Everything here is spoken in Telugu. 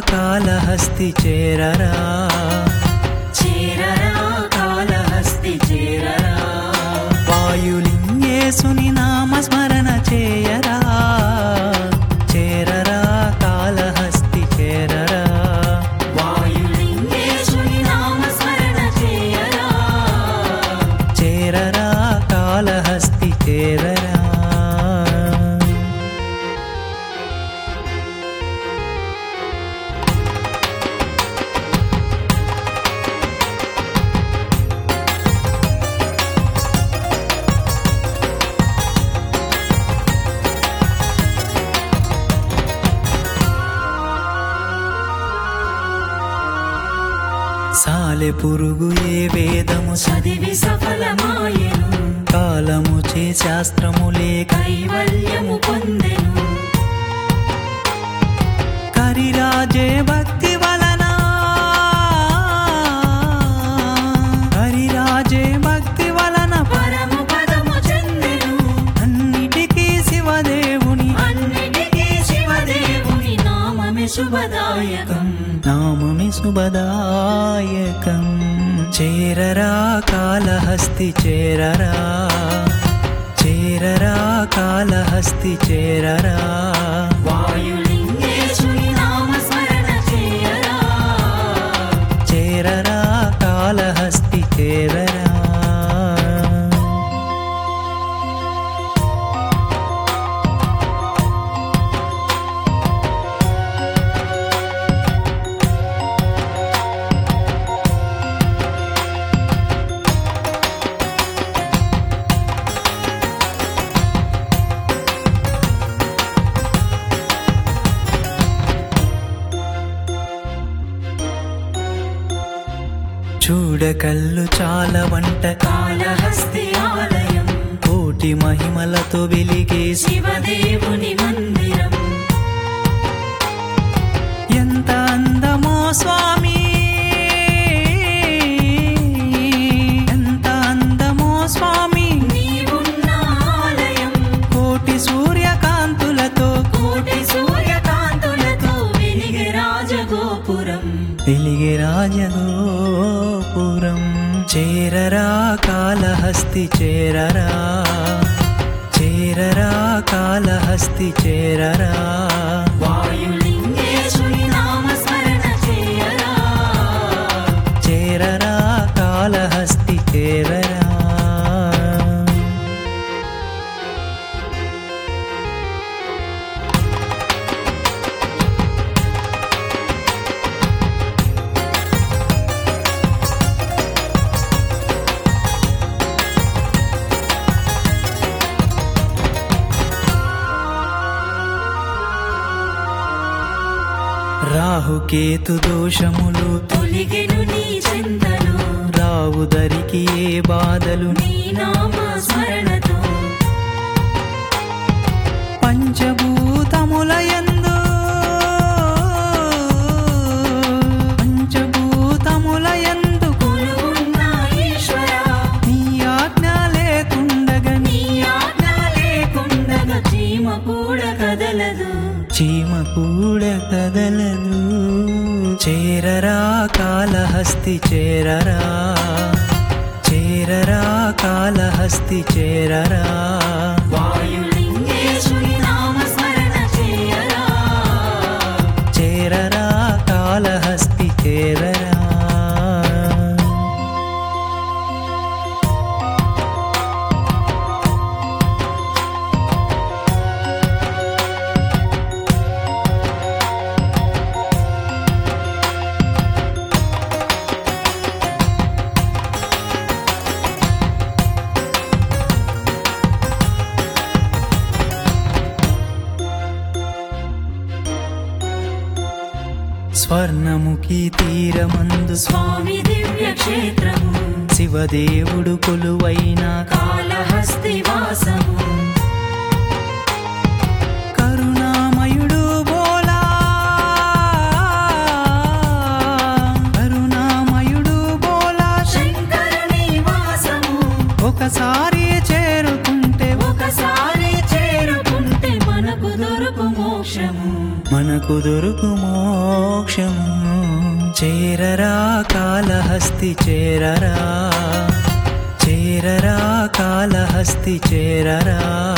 కాళహస్తి చేరరా చేరరా కాళహస్తి చేరరా వాయులింగేశుని నామస్మరణ చేయరా చేరరా కాళహస్తి చేరరా వాయులింగేశుని నామస్మరణ చేయరా చేరరా కాళహస్తి చేరరా సాలె పురుగు ఏ వేదము చదివి సఫలమాయెను కాలము చే శాస్త్రము లేక కైవల్యము పొందెను కరిరాజే భక్తి వలన కరిరాజే భక్తి వలన పరము పదము చెందెను అన్నిటికీ శివదేవుని అన్నిటికీ శివదేవుని నామమే శుభదాయకం నామమి శుభదాయకం చేరరా కాళహస్తి చేరరా చేరరా కాళహస్తి చేరరా వాయులింగేశుని నామస్మరణ చేయరా చేరరా కాళహస్తి చేరరా చూడకల్లు చాలా వంట కాళహస్తి ఆలయం కోటి మహిమలతో వెలిగే శివదేవుని మందిరం ఎంత అందమో స్వామి ఎంత అందమో స్వామి నీవున్న ఆలయం కోటి సూర్యకాంతులతో కోటి సూర్యకాంతులతో వెలిగే రాజగోపురం వెలిగే రాజగోపురం చేరరా కాళహస్తి చేరరా చేరరా కాళహస్తి చేరరా వాయులింగేశుని నామస్మరణ చేయరా చేరరా కాళహస్తి చేరరా రాహుకేతు దోషములు తొలిగెను నీ చెందలు రావు దరికి ఏ బాధలు నీ నామ స్మరణతో పంచభూతముల యందు పంచభూతముల యందు కొలువున్న ఈశ్వర నీ ఆజ్ఞ లేకుండగా నీ ఆజ్ఞ లేకుండగా చీమ కూడా కదలదు చీమ కూడా కదలదు చేరరా కాళహస్తి చేరరా చేరరా కాళహస్తి చేరరా వాయులింగేశుని నామస్మరణ చేయరా చేరరా కాళహస్తి చేరరా స్వర్ణముఖి తీరమందు స్వామి దివ్య క్షేత్రము శివదేవుడు కొలువైన కాళహస్తి వాసము కరుణామయుడు బోలా కరుణామయుడు బోలా శంకరుని వాసము ఒకసారి చేరుకుంటే ఒకసారి చేరుకుంటే మనకు దొరుకు మోక్షము మనకు మనకు దొరుకు మోక్షం చేరరా కాలహస్తి చేరరా చేరరా కాలహస్తి చేరరా